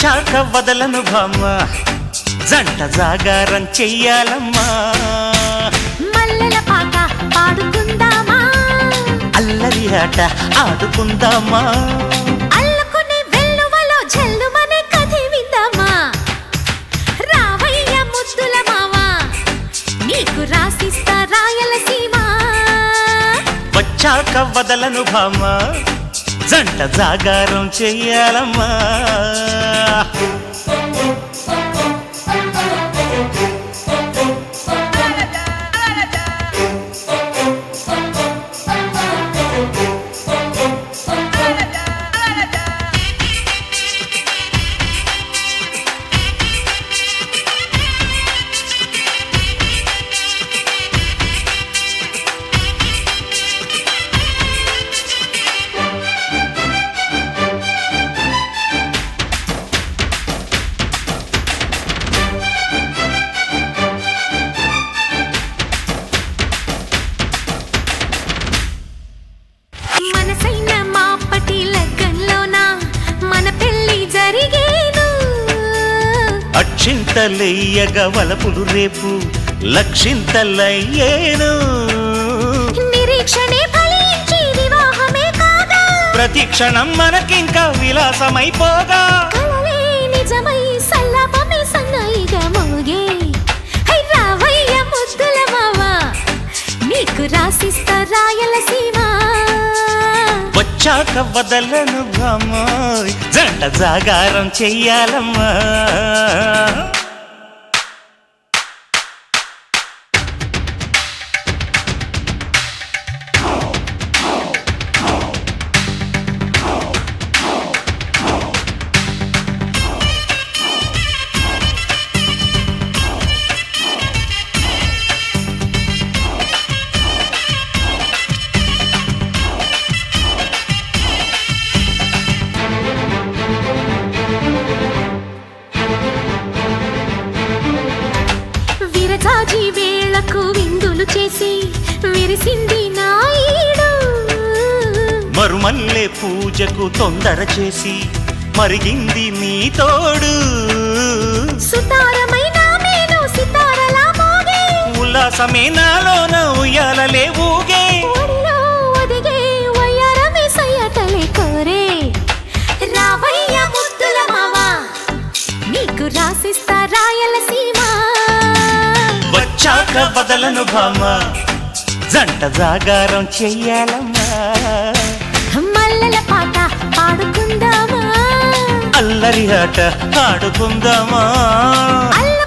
వచ్చాక వదలను భామ జంట జాగారం చెయ్యాలమ్మా మల్లెల పాట పాడుకుందామా అల్లరి ఆట ఆడుకుందామా అల్లుకునే వెల్లువలో జల్లుమనే కథ విందామా రావయ్య ముద్దుల మావా నీకు రాసిస్తా రాయలసీమ వచ్చాక వదలను భామ జంట జాగారం చెయ్యాలమ్మా మనసైన మాపటి లగ్గంలోన మన పెళ్లి జరిగేను అక్షింతలెయ్యగ వలపులు రేపు లక్షింతలయ్యేను నిరీక్షణే ఫలించి వివాహమే కాగా ప్రతి క్షణం మనకింకా విలాసమైపోగా కలలే నిజమై సల్లాపమే సన్నాయిగా మోగే హై రావయ్య ముద్దుల మావా నీకు రాసిస్తా రాయలసీమ వచ్చాక వదలను భామోయ్ జంట జాగారం చెయ్యాలమ్మా విరజాజి వేళకు విందులు చేసి విరిసింది నాయుడు మరుమల్లె పూజకు తొందర చేసి మరిగింది నీ తోడు సుతారమైన మేను సితారలా మోగే ఉల్లాసమే నాలోన ఉయ్యాలలే ఊగే ఒడిలో ఒదిగే వయ్యారమే సయ్యటలే కోరే రావయ్య ముద్దుల మావా నీకు రాసిస్తా రాయలసీమ వచ్చాక వదలను భామ జంట జాగారం చెయ్యాలమ్మా మల్లెల పాట పాడుకుందామా అల్లరి ఆట ఆడుకుందామా అల్ల